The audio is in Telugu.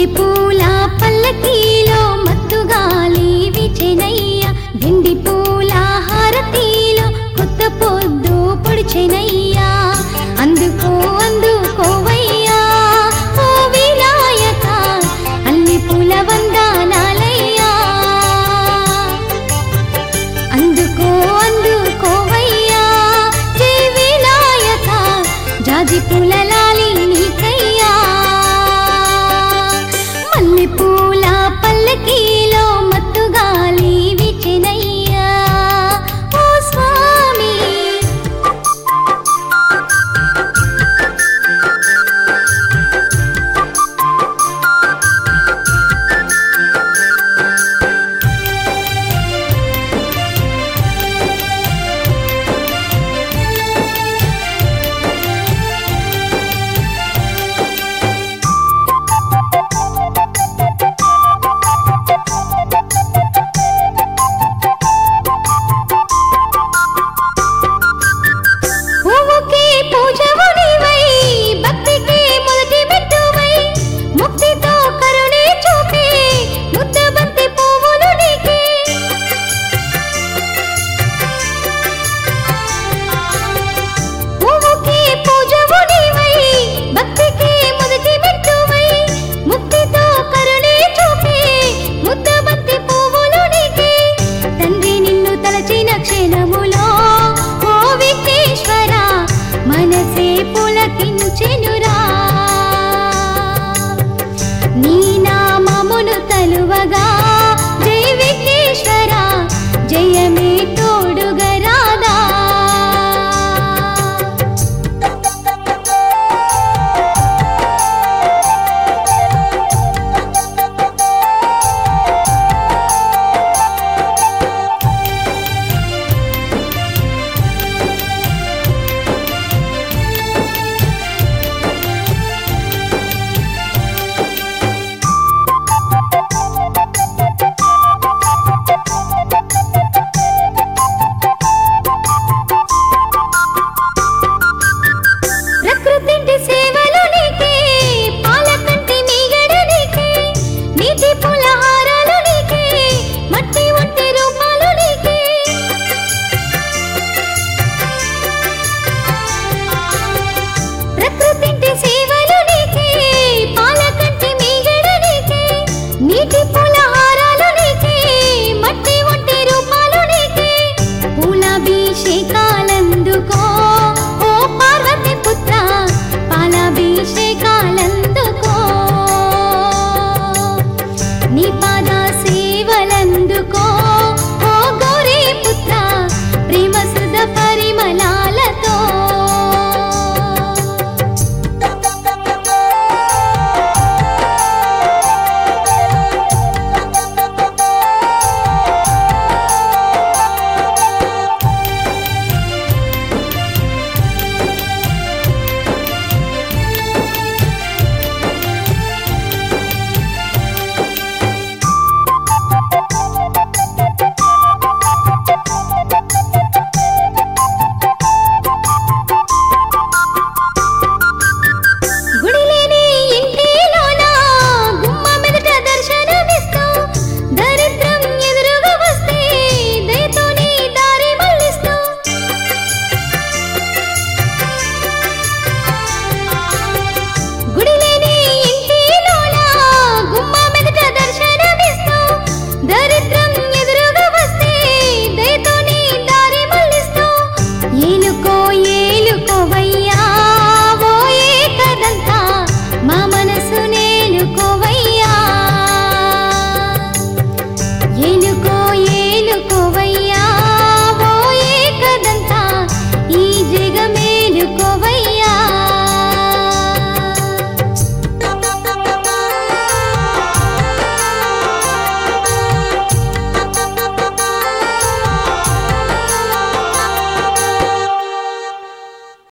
వెండి పూల పల్లకీలో మత్తుగాలి విచెనయ్య వెండి పూల హారతిలో కొత్త పొద్దు పొడిచెనయ్యా అందుకో అందుకోవయ్యా ఓ వినాయక అల్లి పూల వందనాలయ్యా అందుకో అందుకోవయ్యా జై వినాయక జాజి పూల లాలి నీకయ్యా మల్లె పూల పల్లకీలో మత్తుగాలి విచెనయ్యా ఓ స్వామి పువ్వుకి పూజవు నీవై భక్తికి మొదటి మెట్టువై ముక్తితో కరుణే చూపి ముద్దబంతి పువ్వులు నీకే పువ్వుకి పూజవు నీవై భక్తికి మొదటి మెట్టువై ముక్తితో కరుణే చూపి ముద్దబంతి పువ్వులు నీకే తండ్రి నిన్ను తలచిన క్షణములో ఓ విఘ్నేశ్వర మనసే పులకించెను